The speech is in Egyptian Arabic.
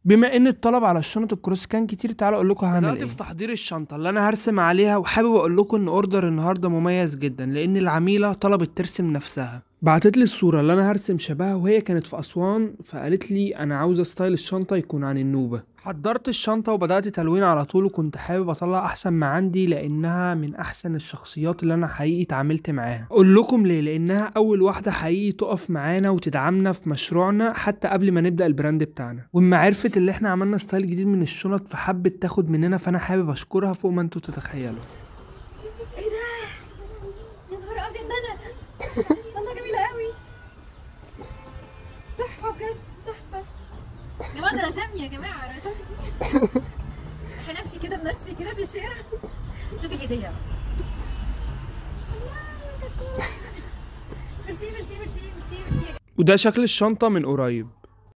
بما ان الطلب على الشنط الكروس كان كتير تعالوا اقول لكم هعمل بدأت ايه في تحضير الشنطه اللي انا هرسم عليها وحابب اقول لكم ان اوردر النهارده مميز جدا لان العميله طلبت ترسم نفسها بعتت لي الصوره اللي انا هرسم شبهها وهي كانت في اسوان فقالت لي انا عاوزه ستايل الشنطه يكون عن النوبه حضرت الشنطه وبدات تلوين على طول وكنت حابب اطلع احسن ما عندي لانها من احسن الشخصيات اللي انا حقيقي اتعاملت معاها اقول لكم ليه لانها اول واحده حقيقي تقف معانا وتدعمنا في مشروعنا حتى قبل ما نبدا البراند بتاعنا واما عرفت اللي احنا عملنا ستايل جديد من الشنط فحبت تاخد مننا فانا حابب اشكرها فوق ما انتوا تتخيلوا ايه ده؟ يا نهار ابيض ده انا والله جميلة قوي تحفة بجد تحفة يا جماعة ده رسمني يا جماعة رسمني احنا امشي كده بنفسي كده في الشارع شوفي الهدية ميرسي ميرسي ميرسي ميرسي ميرسي وده شكل الشنطه من قريب